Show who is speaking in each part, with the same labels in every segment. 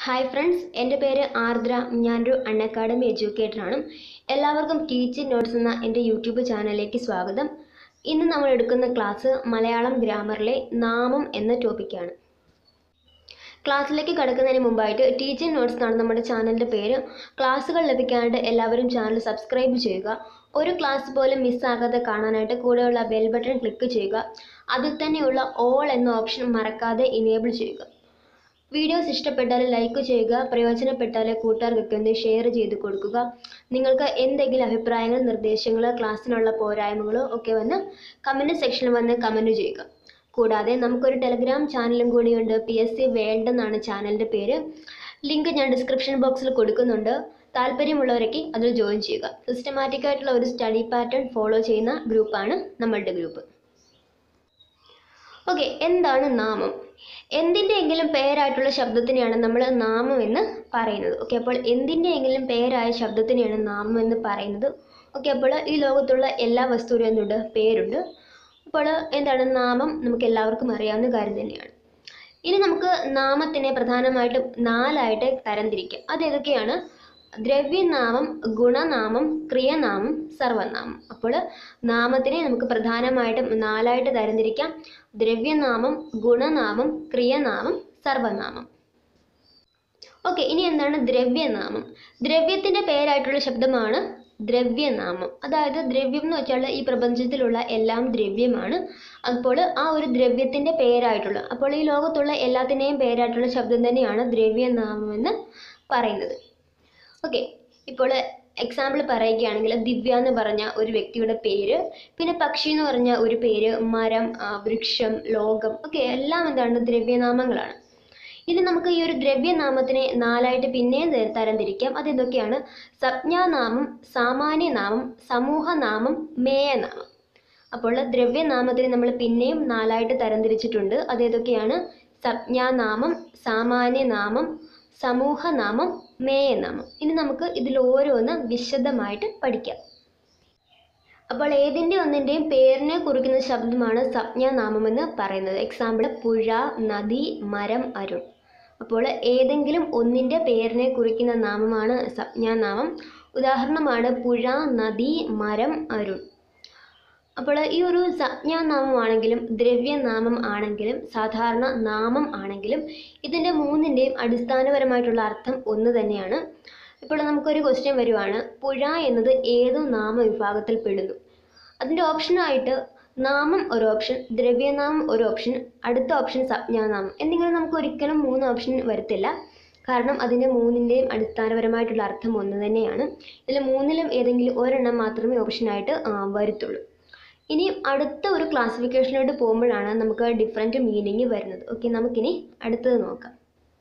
Speaker 1: hi friends എൻ്റെ പേര് ആർദ്ര ഞാനൊരു അൺ അക്കാഡമി എഡ്യൂക്കേറ്ററാണ് എല്ലാവർക്കും ടീച്ചിങ് നോട്ട്സ് എന്ന എൻ്റെ യൂട്യൂബ് ചാനലിലേക്ക് സ്വാഗതം ഇന്ന് നമ്മൾ എടുക്കുന്ന ക്ലാസ് മലയാളം ഗ്രാമറിലെ നാമം എന്ന ടോപ്പിക്കാണ് ക്ലാസ്സിലേക്ക് കടക്കുന്നതിന് മുമ്പായിട്ട് ടീച്ചിങ് നോട്ട്സ് എന്നാണ് നമ്മുടെ ചാനലിൻ്റെ പേര് ക്ലാസ്സുകൾ ലഭിക്കാനായിട്ട് എല്ലാവരും ചാനൽ സബ്സ്ക്രൈബ് ചെയ്യുക ഒരു ക്ലാസ് പോലും മിസ്സാകാതെ കാണാനായിട്ട് കൂടെയുള്ള ബെൽ ബട്ടൺ ക്ലിക്ക് ചെയ്യുക അതിൽ തന്നെയുള്ള ഓൾ എന്ന ഓപ്ഷൻ മറക്കാതെ ഇനേബിൾ ചെയ്യുക വീഡിയോസ് ഇഷ്ടപ്പെട്ടാൽ ലൈക്ക് ചെയ്യുക പ്രയോജനപ്പെട്ടാൽ കൂട്ടുകാർക്കൊക്കെ ഒന്ന് ഷെയർ ചെയ്ത് കൊടുക്കുക നിങ്ങൾക്ക് എന്തെങ്കിലും അഭിപ്രായങ്ങൾ നിർദ്ദേശങ്ങൾ ക്ലാസ്സിനുള്ള പോരായ്മകളോ ഒക്കെ വന്ന് കമൻറ്റ് സെക്ഷനിൽ വന്ന് കമൻറ്റ് ചെയ്യുക കൂടാതെ നമുക്കൊരു ടെലഗ്രാം ചാനലും കൂടിയുണ്ട് പി എസ് സി വേൾഡ് എന്നാണ് ചാനലിൻ്റെ പേര് ലിങ്ക് ഞാൻ ഡിസ്ക്രിപ്ഷൻ ബോക്സിൽ കൊടുക്കുന്നുണ്ട് താല്പര്യമുള്ളവരൊക്കെ അതിൽ ജോയിൻ ചെയ്യുക സിസ്റ്റമാറ്റിക് ആയിട്ടുള്ള ഒരു സ്റ്റഡി പാറ്റേൺ ഫോളോ ചെയ്യുന്ന ഗ്രൂപ്പാണ് നമ്മളുടെ ഗ്രൂപ്പ് ഓക്കെ എന്താണ് നാമം എന്തിൻ്റെയെങ്കിലും പേരായിട്ടുള്ള ശബ്ദത്തിനെയാണ് നമ്മൾ നാമം എന്ന് പറയുന്നത് ഓക്കെ അപ്പോൾ എന്തിൻ്റെയെങ്കിലും പേരായ ശബ്ദത്തിനെയാണ് നാമം എന്ന് പറയുന്നത് ഓക്കെ അപ്പോൾ ഈ ലോകത്തുള്ള എല്ലാ വസ്തുവിനും എന്തുണ്ട് പേരുണ്ട് അപ്പോൾ എന്താണ് നാമം നമുക്ക് എല്ലാവർക്കും അറിയാവുന്ന കാര്യം തന്നെയാണ് ഇനി നമുക്ക് നാമത്തിനെ പ്രധാനമായിട്ടും നാലായിട്ട് തരംതിരിക്കാം അത് ഏതൊക്കെയാണ് ദ്രവ്യനാമം ഗുണനാമം ക്രിയനാമം സർവനാമം അപ്പോൾ നാമത്തിനെ നമുക്ക് പ്രധാനമായിട്ടും നാലായിട്ട് തരംതിരിക്കാം ദ്രവ്യനാമം ഗുണനാമം ക്രിയനാമം സർവനാമം ഓക്കെ ഇനി എന്താണ് ദ്രവ്യനാമം ദ്രവ്യത്തിൻ്റെ പേരായിട്ടുള്ള ശബ്ദമാണ് ദ്രവ്യനാമം അതായത് ദ്രവ്യം എന്ന് വെച്ചാൽ ഈ പ്രപഞ്ചത്തിലുള്ള എല്ലാം ദ്രവ്യമാണ് അപ്പോൾ ആ ഒരു ദ്രവ്യത്തിൻ്റെ പേരായിട്ടുള്ള അപ്പോൾ ഈ ലോകത്തുള്ള എല്ലാത്തിൻ്റെയും പേരായിട്ടുള്ള ശബ്ദം തന്നെയാണ് ദ്രവ്യനാമം എന്ന് പറയുന്നത് ഓക്കെ ഇപ്പോൾ എക്സാമ്പിൾ പറയുകയാണെങ്കിൽ ദിവ്യ എന്ന് പറഞ്ഞ ഒരു വ്യക്തിയുടെ പേര് പിന്നെ പക്ഷി എന്ന് പറഞ്ഞ ഒരു പേര് മരം ആ, വൃക്ഷം ലോകം ഒക്കെ എല്ലാം എന്താണ് ദ്രവ്യനാമങ്ങളാണ് ഇനി നമുക്ക് ഈ ഒരു ദ്രവ്യനാമത്തിനെ നാലായിട്ട് പിന്നെയും ത- തരംതിരിക്കാം അതെന്തൊക്കെയാണ് സംജ്ഞാനാമം സാമാന്യനാമം സമൂഹനാമം മേയനാമം അപ്പോൾ ദ്രവ്യനാമത്തിനെ നമ്മൾ പിന്നെയും നാലായിട്ട് തരംതിരിച്ചിട്ടുണ്ട് അതേതൊക്കെയാണ് സംജ്ഞാനാമം സാമാന്യനാമം സമൂഹനാമം മേയനാമം ഇനി നമുക്ക് ഇതിൽ ഓരോന്ന് വിശദമായിട്ട് പഠിക്കാം അപ്പോൾ ഏതിൻ്റെ ഒന്നിൻ്റെയും പേരിനെ കുറിക്കുന്ന ശബ്ദമാണ് സംജ്ഞാനാമം എന്ന് പറയുന്നത് എക്സാമ്പിൾ പുഴ നദി മരം അരുൺ അപ്പോൾ ഏതെങ്കിലും ഒന്നിൻ്റെ പേരിനെ കുറിക്കുന്ന നാമമാണ് സംജ്ഞാനാമം ഉദാഹരണമാണ് പുഴ നദി മരം അരുൺ അപ്പോൾ ഈ ഒരു സംജ്ഞാനാമമാണെങ്കിലും ദ്രവ്യനാമം ആണെങ്കിലും സാധാരണ നാമം ആണെങ്കിലും ഇതിൻ്റെ മൂന്നിൻ്റെയും അടിസ്ഥാനപരമായിട്ടുള്ള അർത്ഥം ഒന്ന് തന്നെയാണ് ഇപ്പോൾ നമുക്കൊരു ക്വസ്റ്റ്യൻ വരുവാണ് പുഴ എന്നത് ഏത് നാമവിഭാഗത്തിൽ പെടുന്നു അതിൻ്റെ ഓപ്ഷനായിട്ട് നാമം ഒരു ഓപ്ഷൻ ദ്രവ്യനാമം ഒരു ഓപ്ഷൻ അടുത്ത ഓപ്ഷൻ സംജ്ഞാനാമം എന്നിങ്ങനെ നമുക്ക് ഒരിക്കലും മൂന്ന് ഓപ്ഷൻ വരത്തില്ല കാരണം അതിൻ്റെ മൂന്നിൻ്റെയും അടിസ്ഥാനപരമായിട്ടുള്ള അർത്ഥം ഒന്ന് തന്നെയാണ് ഇതിൽ മൂന്നിലും ഏതെങ്കിലും ഒരെണ്ണം മാത്രമേ ഓപ്ഷനായിട്ട് ആ, വരത്തുള്ളൂ ഇനി അടുത്ത ഒരു ക്ലാസിഫിക്കേഷനിലോട്ട് പോകുമ്പോഴാണ് നമുക്ക് ഡിഫറെൻറ്റ് മീനിങ് വരുന്നത് ഓക്കെ നമുക്കിനി അടുത്തത് നോക്കാം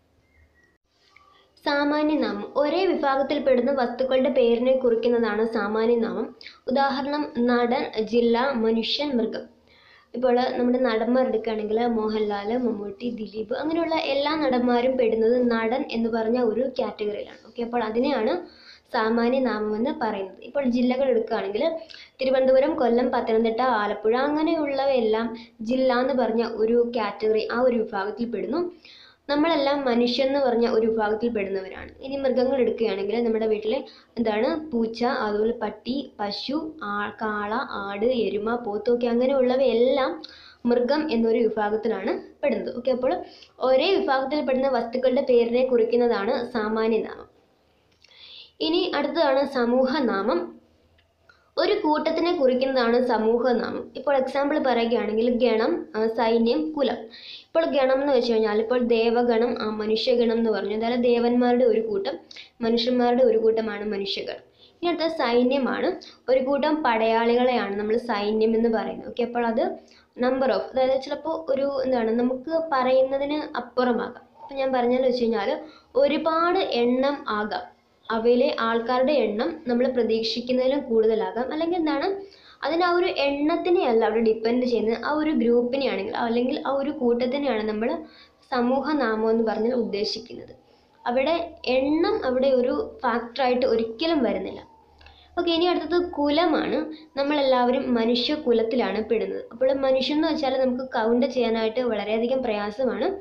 Speaker 1: സാമാന്യനാമം ഒരേ വിഭാഗത്തിൽപ്പെടുന്ന വസ്തുക്കളുടെ പേരിനെ കുറിക്കുന്നതാണ് സാമാന്യനാമം ഉദാഹരണം നടൻ ജില്ല മനുഷ്യൻ മൃഗം ഇപ്പോൾ നമ്മുടെ നടന്മാർ എടുക്കുകയാണെങ്കിൽ മോഹൻലാൽ മമ്മൂട്ടി ദിലീപ് അങ്ങനെയുള്ള എല്ലാ നടന്മാരും പെടുന്നത് നടൻ എന്ന് പറഞ്ഞ ഒരു കാറ്റഗറിയിലാണ് ഓക്കെ അപ്പോൾ അതിനെയാണ് സാമാന്യ നാമം എന്ന് പറയുന്നത് ഇപ്പോൾ ജില്ലകൾ എടുക്കുകയാണെങ്കിൽ തിരുവനന്തപുരം കൊല്ലം പത്തനംതിട്ട ആലപ്പുഴ അങ്ങനെയുള്ളവയെല്ലാം ജില്ല എന്ന് പറഞ്ഞ ഒരു കാറ്റഗറി ആ ഒരു വിഭാഗത്തിൽ പെടുന്നു നമ്മളെല്ലാം മനുഷ്യൻ എന്ന് പറഞ്ഞ ഒരു വിഭാഗത്തിൽ പെടുന്നവരാണ് ഇനി മൃഗങ്ങൾ എടുക്കുകയാണെങ്കിൽ നമ്മുടെ വീട്ടിലെ എന്താണ് പൂച്ച അതുപോലെ പട്ടി പശു ആ കാള ആട് എരുമ പോത്തൊക്കെ അങ്ങനെയുള്ളവയെല്ലാം മൃഗം എന്നൊരു വിഭാഗത്തിലാണ് പെടുന്നത് ഓക്കെ അപ്പോൾ ഒരേ വിഭാഗത്തിൽ പെടുന്ന വസ്തുക്കളുടെ പേരിനെ കുറിക്കുന്നതാണ് സാമാന്യനാമം ഇനി അടുത്തതാണ് സമൂഹനാമം ഒരു കൂട്ടത്തിനെ കുറിക്കുന്നതാണ് സമൂഹനാമം ഇപ്പോൾ എക്സാമ്പിൾ പറയുകയാണെങ്കിൽ ഗണം ആ, സൈന്യം കുലം ഇപ്പോൾ ഗണം എന്ന് വെച്ച് കഴിഞ്ഞാൽ ഇപ്പോൾ ദേവഗണം ആ, മനുഷ്യഗണം എന്ന് പറഞ്ഞു അതായത് ദേവന്മാരുടെ ഒരു കൂട്ടം മനുഷ്യന്മാരുടെ ഒരു കൂട്ടമാണ് മനുഷ്യഗണം ഇനി അടുത്ത സൈന്യമാണ് ഒരു കൂട്ടം പടയാളികളെയാണ് നമ്മൾ സൈന്യം എന്ന് പറയുന്നത് ഓക്കെ അപ്പോൾ അത് നമ്പർ ഓഫ് അതായത് ചിലപ്പോൾ ഒരു എന്താണ് നമുക്ക് പറയുന്നതിന് അപ്പുറമാകാം അപ്പം ഞാൻ പറഞ്ഞതെന്ന് വെച്ച് കഴിഞ്ഞാൽ ഒരുപാട് എണ്ണം ആകാം അവയിലെ ആൾക്കാരുടെ എണ്ണം നമ്മൾ പ്രതീക്ഷിക്കുന്നതിലും കൂടുതലാകാം അല്ലെങ്കിൽ എന്താണ് അതിന് ആ ഒരു എണ്ണത്തിനെയല്ല അവിടെ ഡിപ്പെൻഡ് ചെയ്യുന്നത് ആ ഒരു ഗ്രൂപ്പിനെയാണെങ്കിൽ അല്ലെങ്കിൽ ആ ഒരു കൂട്ടത്തിനെയാണ് നമ്മൾ സമൂഹ നാമം എന്ന് പറഞ്ഞാൽ ഉദ്ദേശിക്കുന്നത് അവിടെ എണ്ണം അവിടെ ഒരു ഫാക്ടറായിട്ട് ഒരിക്കലും വരുന്നില്ല ഓക്കെ ഇനി അടുത്തത് കുലമാണ് നമ്മളെല്ലാവരും മനുഷ്യ കുലത്തിലാണ് പെടുന്നത് അപ്പോൾ മനുഷ്യൻ എന്ന് വെച്ചാൽ നമുക്ക് കൗണ്ട് ചെയ്യാനായിട്ട് വളരെയധികം പ്രയാസമാണ്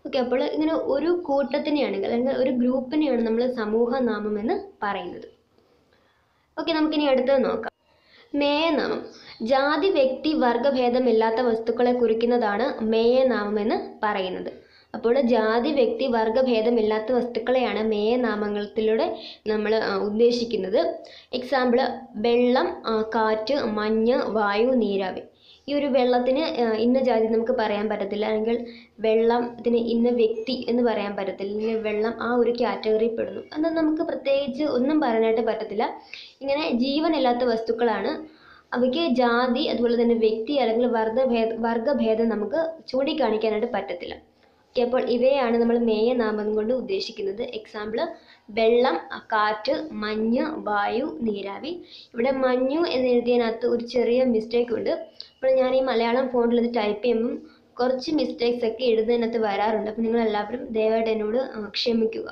Speaker 1: ഓക്കെ അപ്പോൾ ഇങ്ങനെ ഒരു കൂട്ടത്തിനെയാണെങ്കിൽ അല്ലെങ്കിൽ ഒരു ഗ്രൂപ്പിനെയാണ് നമ്മൾ സമൂഹ നാമം എന്ന് പറയുന്നത് ഓക്കെ നമുക്കിനി അടുത്തത് നോക്കാം മേയനാമം ജാതി വ്യക്തി വർഗഭേദമില്ലാത്ത വസ്തുക്കളെ കുറിക്കുന്നതാണ് മേയനാമം എന്ന് പറയുന്നത് അപ്പോൾ ജാതി വ്യക്തി വർഗഭേദമില്ലാത്ത വസ്തുക്കളെയാണ് മേയനാമങ്ങളത്തിലൂടെ നമ്മൾ ആ, ഉദ്ദേശിക്കുന്നത് എക്സാമ്പിൾ വെള്ളം ആ, കാറ്റ് മഞ്ഞ് വായു നീരാവി ഈ ഒരു വെള്ളത്തിന് ആ, ഇന്ന ജാതി നമുക്ക് പറയാൻ പറ്റത്തില്ല അല്ലെങ്കിൽ വെള്ളത്തിന് ഇന്ന വ്യക്തി എന്ന് പറയാൻ പറ്റത്തില്ല അല്ലെങ്കിൽ വെള്ളം ആ ഒരു കാറ്റഗറിയിൽ പെടുന്നു എന്നാൽ നമുക്ക് പ്രത്യേകിച്ച് ഒന്നും പറയാനായിട്ട് പറ്റത്തില്ല ഇങ്ങനെ ജീവനില്ലാത്ത വസ്തുക്കളാണ് അവയ്ക്ക് ജാതി അതുപോലെ തന്നെ വ്യക്തി അല്ലെങ്കിൽ വർഗഭേദ വർഗഭേദം നമുക്ക് ചൂണ്ടിക്കാണിക്കാനായിട്ട് പറ്റത്തില്ല ഓക്കെ അപ്പോൾ ഇവയാണ് നമ്മൾ മേയനാമം കൊണ്ട് ഉദ്ദേശിക്കുന്നത് എക്സാമ്പിൾ വെള്ളം കാറ്റ് മഞ്ഞ് വായു നീരാവി ഇവിടെ മഞ്ഞു എന്ന് എഴുതിയതിനകത്ത് ഒരു ചെറിയ മിസ്റ്റേക്ക് ഉണ്ട് അപ്പോൾ ഞാൻ ഈ മലയാളം ഫോണിൽ ഇത് ടൈപ്പ് ചെയ്യുമ്പം കുറച്ച് മിസ്റ്റേക്സ് ഒക്കെ എഴുതുന്നതിനകത്ത് വരാറുണ്ട് അപ്പോൾ നിങ്ങൾ എല്ലാവരും ദയവായിട്ട് എന്നോട് ആ, ക്ഷമിക്കുക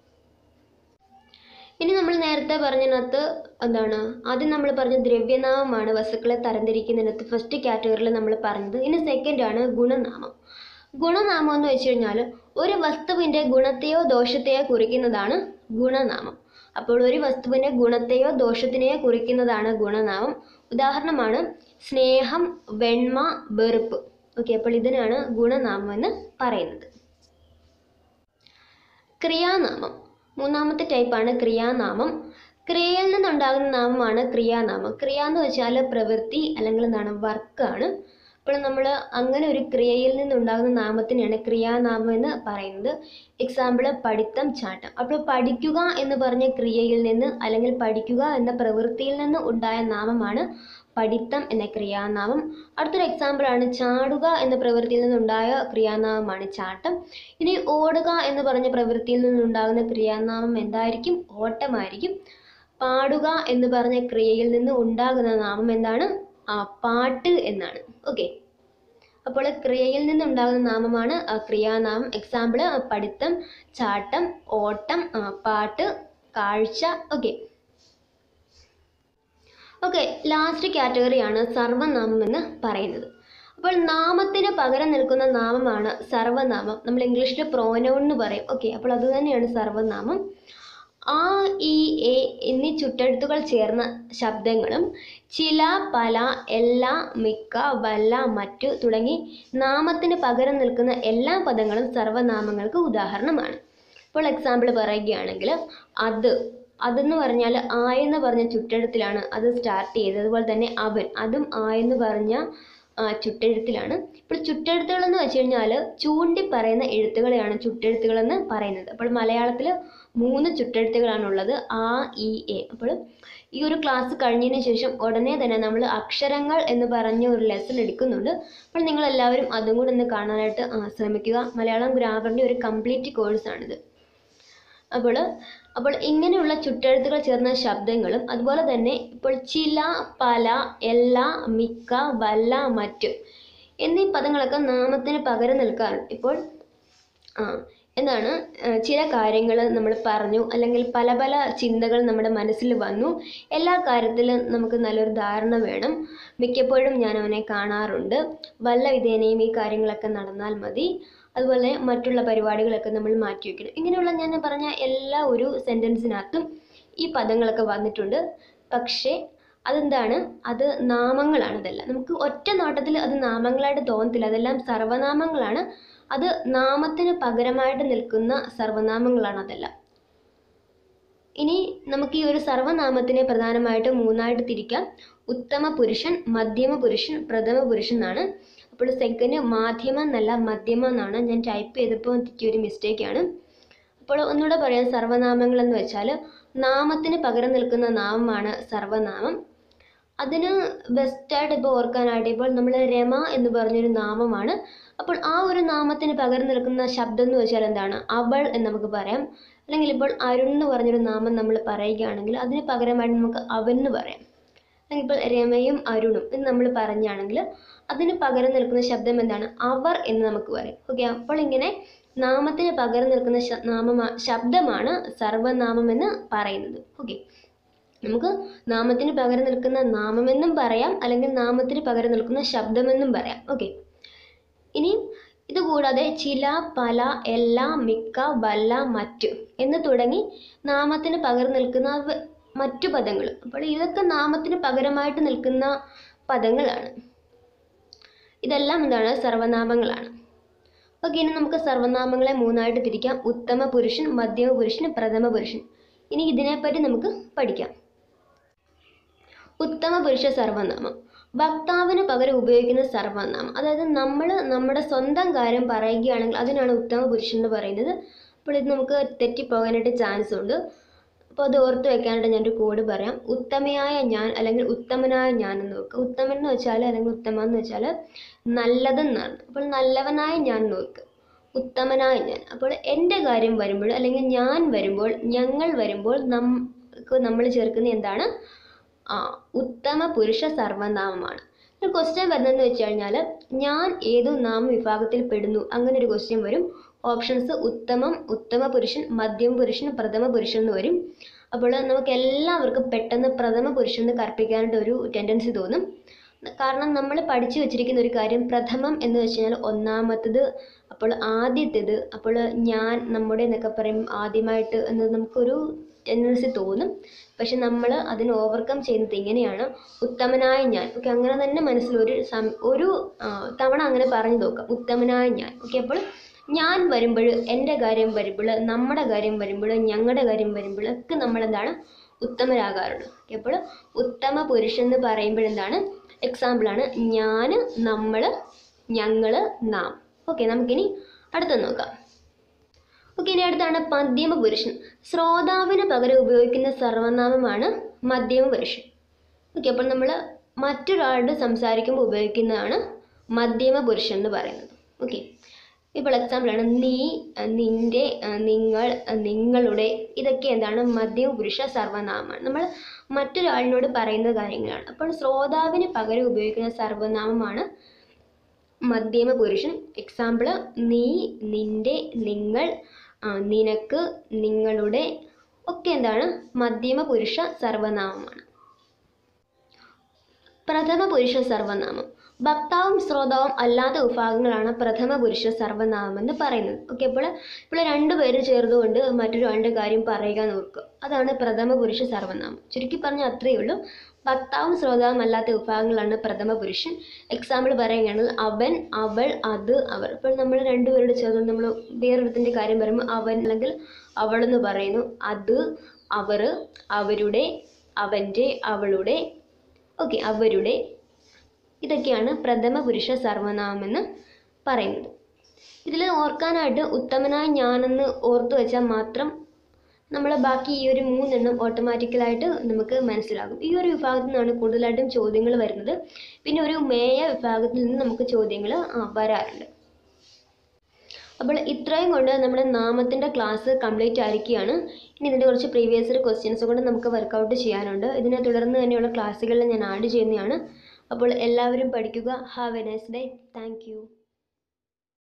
Speaker 1: ഇനി നമ്മൾ നേരത്തെ പറഞ്ഞതിനകത്ത് എന്താണ് ആദ്യം നമ്മൾ പറഞ്ഞ ദ്രവ്യനാമമാണ് വസ്തുക്കളെ തരംതിരിക്കുന്നതിനകത്ത് ഫസ്റ്റ് കാറ്റഗറിയിൽ നമ്മൾ പറഞ്ഞത് ഇനി സെക്കൻഡ് ആണ് ഗുണനാമം ഗുണനാമം എന്ന് വെച്ച് കഴിഞ്ഞാൽ ഒരു വസ്തുവിൻ്റെ ഗുണത്തെയോ ദോഷത്തെയോ കുറിക്കുന്നതാണ് ഗുണനാമം അപ്പോൾ ഒരു വസ്തുവിൻ്റെ ഗുണത്തെയോ ദോഷത്തിനെയോ കുറിക്കുന്നതാണ് ഗുണനാമം ഉദാഹരണമാണ് സ്നേഹം വെണ്മ വെറുപ്പ് ഓക്കെ അപ്പോൾ ഇതിനാണ് ഗുണനാമം എന്ന് പറയുന്നത് ക്രിയാനാമം മൂന്നാമത്തെ ടൈപ്പാണ് ക്രിയാനാമം ക്രിയയിൽ നിന്നുണ്ടാകുന്ന നാമമാണ് ക്രിയാനാമം ക്രിയ എന്ന് വെച്ചാൽ പ്രവൃത്തി അല്ലെങ്കിൽ എന്താണ് വർക്കാണ് അപ്പോൾ നമ്മൾ അങ്ങനെ ഒരു ക്രിയയിൽ നിന്നുണ്ടാകുന്ന നാമത്തിനെയാണ് ക്രിയാനാമം എന്ന് പറയുന്നത് എക്സാമ്പിൾ പഠിത്തം ചാട്ടം അപ്പോൾ പഠിക്കുക എന്ന് പറഞ്ഞ ക്രിയയിൽ നിന്ന് അല്ലെങ്കിൽ പഠിക്കുക എന്ന പ്രവൃത്തിയിൽ നിന്ന് ഉണ്ടായ നാമമാണ് പഠിത്തം എന്ന ക്രിയാനാമം അടുത്തൊരു എക്സാമ്പിളാണ് ചാടുക എന്ന പ്രവൃത്തിയിൽ നിന്നുണ്ടായ ക്രിയാനാമമാണ് ചാട്ടം ഇനി ഓടുക എന്ന് പറഞ്ഞ പ്രവൃത്തിയിൽ നിന്നുണ്ടാകുന്ന ക്രിയാനാമം എന്തായിരിക്കും ഓട്ടമായിരിക്കും പാടുക എന്ന് പറഞ്ഞ ക്രിയയിൽ നിന്ന് ഉണ്ടാകുന്ന നാമം എന്താണ് ആ പാട്ട് എന്നാണ് ഓക്കെ അപ്പോൾ ക്രിയയിൽ നിന്നുണ്ടാകുന്ന നാമമാണ് ആ ക്രിയാനാമം എക്സാമ്പിൾ പഠിത്തം ചാട്ടം ഓട്ടം ആ, പാട്ട് കാഴ്ച ഓക്കെ ഓക്കെ ലാസ്റ്റ് കാറ്റഗറിയാണ് സർവനാമം എന്ന് പറയുന്നത് അപ്പോൾ നാമത്തിന് പകരം നിൽക്കുന്ന നാമമാണ് സർവനാമം നമ്മൾ ഇംഗ്ലീഷിൽ പ്രോനൗൺ എന്ന് പറയും ഓക്കെ അപ്പോൾ അത് തന്നെയാണ് സർവനാമം ആ ഇ എ എന്നീ ചുട്ടെഴുത്തുകൾ ചേർന്ന ശബ്ദങ്ങളും ചില പല എല്ലാ മിക്ക വല്ല മറ്റു തുടങ്ങി നാമത്തിന് പകരം നിൽക്കുന്ന എല്ലാ പദങ്ങളും സർവനാമങ്ങൾക്ക് ഉദാഹരണമാണ് ഇപ്പോൾ എക്സാമ്പിൾ പറയുകയാണെങ്കിൽ അത് അതെന്ന് പറഞ്ഞാൽ ആ എന്ന് പറഞ്ഞ ചുട്ടെഴുത്തിലാണ് അത് സ്റ്റാർട്ട് ചെയ്തത് അതുപോലെ തന്നെ അവൻ അതും ആ എന്ന് പറഞ്ഞ ആ, ചുട്ടെഴുത്തിലാണ് ഇപ്പോൾ ചുട്ടെഴുത്തുകൾ എന്ന് വെച്ച് കഴിഞ്ഞാൽ ചൂണ്ടി പറയുന്ന എഴുത്തുകളെയാണ് ചുട്ടെഴുത്തുകൾ എന്ന് പറയുന്നത് അപ്പോൾ മലയാളത്തിൽ മൂന്ന് ചുട്ടെഴുത്തുകളാണുള്ളത് ആ ഇ എ അപ്പോൾ ഈ ഒരു ക്ലാസ് കഴിഞ്ഞതിന് ശേഷം ഉടനെ തന്നെ നമ്മൾ അക്ഷരങ്ങൾ എന്ന് പറഞ്ഞ ഒരു ലെസൺ എടുക്കുന്നുണ്ട് അപ്പോൾ നിങ്ങൾ എല്ലാവരും അതും കൂടെ ഒന്ന് കാണാനായിട്ട് ആ, ശ്രമിക്കുക മലയാളം ഗ്രാമറിൻ്റെ ഒരു കംപ്ലീറ്റ് കോഴ്സാണിത് അപ്പോൾ അപ്പോൾ ഇങ്ങനെയുള്ള ചുട്ടെഴുത്തുകൾ ചേർന്ന ശബ്ദങ്ങളും അതുപോലെ തന്നെ ഇപ്പോൾ ചില പല എല്ലാ മിക്ക വല്ല മറ്റു എന്നീ പദങ്ങളൊക്കെ നാമത്തിന് പകരം നിൽക്കാറുണ്ട് ഇപ്പോൾ ആ എന്താണ് ആ, ചില കാര്യങ്ങൾ നമ്മൾ പറഞ്ഞു അല്ലെങ്കിൽ പല പല ചിന്തകൾ നമ്മുടെ മനസ്സിൽ വന്നു എല്ലാ കാര്യത്തിലും നമുക്ക് നല്ലൊരു ധാരണ വേണം മിക്കപ്പോഴും ഞാൻ അവനെ കാണാറുണ്ട് വല്ല വിധേനയും ഈ കാര്യങ്ങളൊക്കെ നടന്നാൽ മതി അതുപോലെ മറ്റുള്ള പരിപാടികളൊക്കെ നമ്മൾ മാറ്റി വയ്ക്കണം ഇങ്ങനെയുള്ള ഞാൻ പറഞ്ഞ എല്ലാ ഒരു സെൻറ്റൻസിനകത്തും ഈ പദങ്ങളൊക്കെ വന്നിട്ടുണ്ട് പക്ഷേ അതെന്താണ് അത് നാമങ്ങളാണ് ഇതെല്ലാം നമുക്ക് ഒറ്റ നോട്ടത്തിൽ അത് നാമങ്ങളായിട്ട് തോന്നത്തില്ല അതെല്ലാം സർവനാമങ്ങളാണ് അത് നാമത്തിന് പകരമായിട്ട് നിൽക്കുന്ന സർവനാമങ്ങളാണ് അതെല്ലാം ഇനി നമുക്ക് ഈ ഒരു സർവനാമത്തിനെ പ്രധാനമായിട്ട് മൂന്നായിട്ട് തിരിക്കാം ഉത്തമ പുരുഷൻ മധ്യമ പുരുഷൻ പ്രഥമ പുരുഷൻ എന്നാണ് അപ്പോൾ സെക്കൻഡ് മാധ്യമ എന്നല്ല മധ്യമ എന്നാണ് ഞാൻ ടൈപ്പ് ചെയ്തപ്പോൾ തെറ്റിയ ഒരു മിസ്റ്റേക്കാണ് അപ്പോൾ ഒന്നുകൂടെ പറയാം സർവനാമങ്ങൾ എന്ന് വെച്ചാൽ നാമത്തിന് പകരം നിൽക്കുന്ന നാമമാണ് സർവനാമം അതിന് ബെസ്റ്റായിട്ട് ഇപ്പോൾ ഓർക്കാനായിട്ട് ഇപ്പോൾ നമ്മൾ രമ എന്ന് പറഞ്ഞൊരു നാമമാണ് അപ്പോൾ ആ ഒരു നാമത്തിന് പകരം നിൽക്കുന്ന ശബ്ദം എന്ന് വെച്ചാൽ എന്താണ് അവൾ എന്ന് നമുക്ക് പറയാം അല്ലെങ്കിൽ ഇപ്പോൾ അരുൺ എന്ന് പറഞ്ഞൊരു നാമം നമ്മൾ പറയുകയാണെങ്കിൽ അതിന് പകരമായിട്ട് നമുക്ക് അവൻ എന്ന് പറയാം അല്ലെങ്കിൽ ഇപ്പോൾ രമയും അരുണും എന്ന് നമ്മൾ പറഞ്ഞാണെങ്കിൽ അതിന് പകരം നിൽക്കുന്ന ശബ്ദം എന്താണ് അവർ എന്ന് നമുക്ക് പറയാം ഓക്കെ അപ്പോൾ ഇങ്ങനെ നാമത്തിന് പകരം നിൽക്കുന്ന ശ- നാമമാ ശബ്ദമാണ് സർവനാമം എന്ന് പറയുന്നത് ഓക്കെ നമുക്ക് നാമത്തിന് പകരം നിൽക്കുന്ന നാമമെന്നും പറയാം അല്ലെങ്കിൽ നാമത്തിന് പകരം നിൽക്കുന്ന ശബ്ദമെന്നും പറയാം ഓക്കെ ഇനി ഇതുകൂടാതെ ചില പല എല്ലാ മിക്ക വല്ല മറ്റു എന്ന് തുടങ്ങി നാമത്തിന് പകരം നിൽക്കുന്ന വ- മറ്റു പദങ്ങൾ അപ്പോൾ ഇതൊക്കെ നാമത്തിന് പകരമായിട്ട് നിൽക്കുന്ന പദങ്ങളാണ് ഇതെല്ലാം എന്താണ് സർവനാമങ്ങളാണ് ഓക്കെ ഇനി നമുക്ക് സർവനാമങ്ങളെ മൂന്നായിട്ട് തിരിക്കാം ഉത്തമ പുരുഷൻ മധ്യമ പുരുഷൻ പ്രഥമ പുരുഷൻ ഇനി ഇതിനെപ്പറ്റി നമുക്ക് പഠിക്കാം ഉത്തമ പുരുഷ സർവനാമം വക്താവിന് പകരം ഉപയോഗിക്കുന്ന സർവനാമം അതായത് നമ്മൾ നമ്മുടെ സ്വന്തം കാര്യം പറയുകയാണെങ്കിൽ അതിനാണ് ഉത്തമ പുരുഷൻ എന്ന് പറയുന്നത് അപ്പോൾ ഇത് നമുക്ക് തെറ്റിപ്പോകാനായിട്ട് ചാൻസ് ഉണ്ട് അപ്പോൾ അത് ഓർത്ത് വെക്കാനായിട്ട് ഞാനൊരു കോഡ് പറയാം ഉത്തമയായ ഞാൻ അല്ലെങ്കിൽ ഉത്തമനായ ഞാൻ എന്ന് നോക്കുക ഉത്തമൻ എന്ന് വെച്ചാൽ അല്ലെങ്കിൽ ഉത്തമ എന്ന് വെച്ചാൽ നല്ലതെന്നാണ് അപ്പോൾ നല്ലവനായ ഞാൻ നോക്കുക ഉത്തമനായ ഞാൻ അപ്പോൾ എൻ്റെ കാര്യം വരുമ്പോൾ അല്ലെങ്കിൽ ഞാൻ വരുമ്പോൾ ഞങ്ങൾ വരുമ്പോൾ നമുക്ക് നമ്മൾ ചേർക്കുന്ന എന്താണ് ആ ഉത്തമ പുരുഷ സർവനാമമാണ് ഒരു ക്വസ്റ്റ്യൻ വരുന്നതെന്ന് വെച്ച് കഴിഞ്ഞാൽ ഞാൻ ഏതു നാമ വിഭാഗത്തിൽ പെടുന്നു അങ്ങനെ ഒരു ക്വസ്റ്റ്യൻ വരും ഓപ്ഷൻസ് ഉത്തമം ഉത്തമ പുരുഷൻ മധ്യമ പുരുഷൻ പ്രഥമ പുരുഷൻ എന്ന് വരും അപ്പോൾ നമുക്ക് എല്ലാവർക്കും പെട്ടെന്ന് പ്രഥമ പുരുഷൻ എന്ന് കൽപ്പിക്കാനായിട്ട് ഒരു ടെൻഡൻസി തോന്നും കാരണം നമ്മൾ പഠിച്ചു വെച്ചിരിക്കുന്ന ഒരു കാര്യം പ്രഥമം എന്ന് വെച്ച് കഴിഞ്ഞാൽ ഒന്നാമത്തത് അപ്പോൾ ആദ്യത്തേത് അപ്പോൾ ഞാൻ നമ്മുടെ എന്നൊക്കെ പറയും ആദ്യമായിട്ട് എന്ന് നമുക്കൊരു ടെൻഡൻസി തോന്നും പക്ഷെ നമ്മൾ അതിനെ ഓവർകം ചെയ്യുന്നത് ഇങ്ങനെയാണ് ഉത്തമനായ ഞാൻ ഓക്കെ അങ്ങനെ തന്നെ മനസ്സിൽ ഒരു സം ഒരു ആ, തവണ അങ്ങനെ പറഞ്ഞു നോക്കാം ഉത്തമനായ ഞാൻ ഓക്കെ അപ്പോൾ ഞാൻ വരുമ്പോൾ എൻ്റെ കാര്യം വരുമ്പോൾ നമ്മുടെ കാര്യം വരുമ്പോൾ ഞങ്ങളുടെ കാര്യം വരുമ്പോൾ ഒക്കെ നമ്മൾ എന്താണ് ഉത്തമരാകാറുണ്ട് ഓക്കെ അപ്പോൾ ഉത്തമ പുരുഷൻ എന്ന് പറയുമ്പോൾ എന്താണ് എക്സാമ്പിളാണ് ഞാൻ നമ്മൾ ഞങ്ങൾ നാം ഓക്കെ നമുക്കിനി അടുത്ത നോക്കാം ഓക്കെ ഇനി അടുത്താണ് മധ്യമ പുരുഷൻ ശ്രോതാവിന് പകരം ഉപയോഗിക്കുന്ന സർവനാമമാണ് മധ്യമ പുരുഷൻ ഓക്കെ അപ്പോൾ നമ്മൾ മറ്റൊരാളോട് സംസാരിക്കുമ്പോൾ ഉപയോഗിക്കുന്നതാണ് മധ്യമ പുരുഷൻ എന്ന് പറയുന്നത് ഓക്കെ ഇപ്പോൾ എക്സാമ്പിളാണ് നീ അഹ് നിന്റെ അഹ് നിങ്ങൾ അഹ് നിങ്ങളുടെ ഇതൊക്കെ എന്താണ് മധ്യമ പുരുഷ സർവനാമമാണ് നമ്മൾ മറ്റൊരാളിനോട് പറയുന്ന കാര്യങ്ങളാണ് അപ്പോൾ ശ്രോതാവിന് പകരം ഉപയോഗിക്കുന്ന സർവനാമമാണ് മധ്യമ പുരുഷൻ എക്സാമ്പിൾ നീ നിന്റെ നിങ്ങൾ ആ, നിനക്ക് നിങ്ങളുടെ ഒക്കെ എന്താണ് മധ്യമ പുരുഷ സർവനാമമാണ് പ്രഥമ പുരുഷ സർവനാമം ഭക്താവും ശ്രോതാവും അല്ലാത്ത വിഭാഗങ്ങളാണ് പ്രഥമ പുരുഷ സർവനാമം എന്ന് പറയുന്നത് ഓക്കെ അപ്പോൾ ഇപ്പോൾ രണ്ടുപേര് ചേർന്നുകൊണ്ട് മറ്റൊരാളുടെ കാര്യം പറയുക എന്ന് ഓർക്കുക അതാണ് പ്രഥമ പുരുഷ സർവനാമം ചുരുക്കി പറഞ്ഞാൽ അത്രയേ ഉള്ളൂ ഭക്താവും ശ്രോതാവും അല്ലാത്ത വിഭാഗങ്ങളാണ് പ്രഥമ പുരുഷൻ എക്സാമ്പിൾ പറയുകയാണെങ്കിൽ അവൻ അവൾ അത് അവർ ഇപ്പോൾ നമ്മൾ രണ്ടുപേരോട് ചേർന്ന് നമ്മൾ വേറൊരുത്തിൻ്റെ കാര്യം പറയുമ്പോൾ അവൻ അല്ലെങ്കിൽ അവൾ എന്ന് പറയുന്നു അത് അവർ അവരുടെ അവൻ്റെ അവളുടെ ഓക്കെ അവരുടെ ഇതൊക്കെയാണ് പ്രഥമ പുരുഷ സർവനാമം എന്ന് പറയുന്നത് ഇതിൽ ഓർക്കാനായിട്ട് ഉത്തമനായ ഞാനെന്ന് ഓർത്തു വെച്ചാൽ മാത്രം നമ്മൾ ബാക്കി ഈ ഒരു മൂന്നെണ്ണം ഓട്ടോമാറ്റിക്കലായിട്ട് നമുക്ക് മനസ്സിലാകും ഈ ഒരു വിഭാഗത്തിൽ നിന്നാണ് കൂടുതലായിട്ടും ചോദ്യങ്ങൾ വരുന്നത് പിന്നെ ഒരു മേയ വിഭാഗത്തിൽ നിന്ന് നമുക്ക് ചോദ്യങ്ങൾ വരാറുണ്ട് അപ്പോൾ ഇത്രയും കൊണ്ട് നമ്മുടെ നാമത്തിൻ്റെ ക്ലാസ് കംപ്ലീറ്റ് ആയിരിക്കുകയാണ് ഇനി ഇതിൻ്റെ കുറച്ച് പ്രീവിയസ് ഇയർ ക്വസ്റ്റ്യൻസ് കൂടെ നമുക്ക് വർക്കൗട്ട് ചെയ്യാനുണ്ട് ഇതിനെ തുടർന്ന് തന്നെയുള്ള ക്ലാസ്സുകളിൽ ഞാൻ ആഡ് ചെയ്യുന്നതാണ് അപ്പോൾ എല്ലാവരും പഠിക്കുക have a nice day thank U